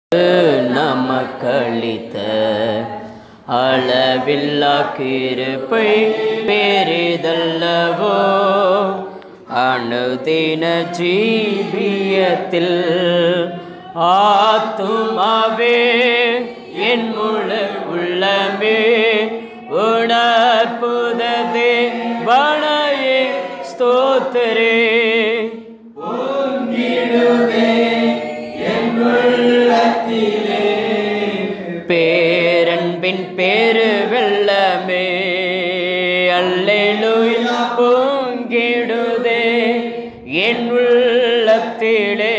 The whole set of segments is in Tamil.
நமக்களித்த அளவில்லா கிருபை பெரிதல்லவோ அணுதின ஜீவியத்தில் ஆத்துமாவே என் முழு உள்ளமே உணர்ப்புததே வணையே ஸ்தோத்திரே பேரன்பின் பேரு வெள்ளமே அல்லேலூயா பொங்கிடுதே என் உள்ளத்திலே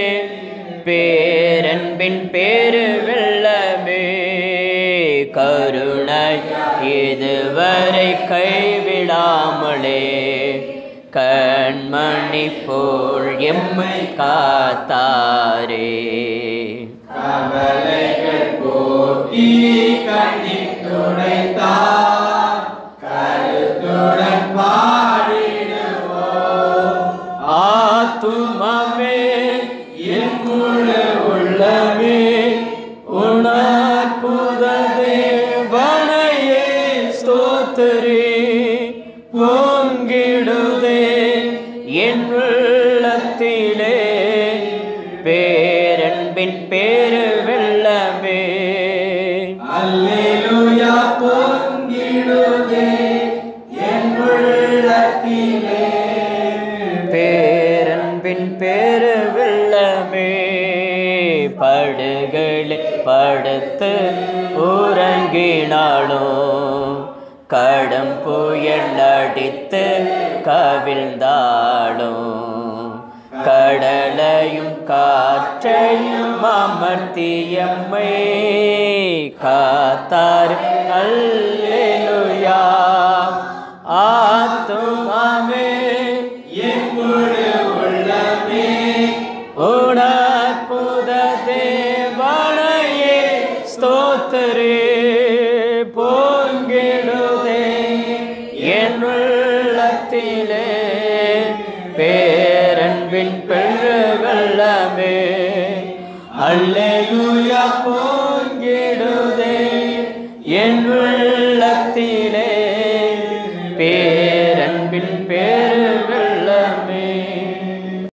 பேரன்பின் பேரு வெள்ளமே கருணை இதுவரை கைவிடாமலே கண்மணி போல் எம்மை காத்தாரே கவலைகள் போக்கி கண்ணீர் துடைத்தார் கருத்துடன் பாடிடுவோம் ஆத்துமமே என் முழு உள்ளமே உணர்புததே வணையே ஸ்தோத்திரே பொங்கிடுதே என் உள்ளத்திலே பேரன்பின் பேரு வெள்ளமே அல்லேலூயா பொங்கிடுதே என் உள்ளத்திலே பேரன்பின் பேரு வெள்ளமே படுகளை படுத்து உறங்கினாலும் கடும் புயல் அடித்து கவிழ்ந்தாலும் கடலையும் காற்றையும் அமர்த்தியம்மை காத்தார் அல்லேலூயா ஆத்துமாவே என் முழு உள்ளமே உணர்புத தேவனையே ஸ்தோத்திரே பொங்கிடுதே என் உள்ளத்திலே பேரன்பின் பெரு வெள்ளமே அல்ல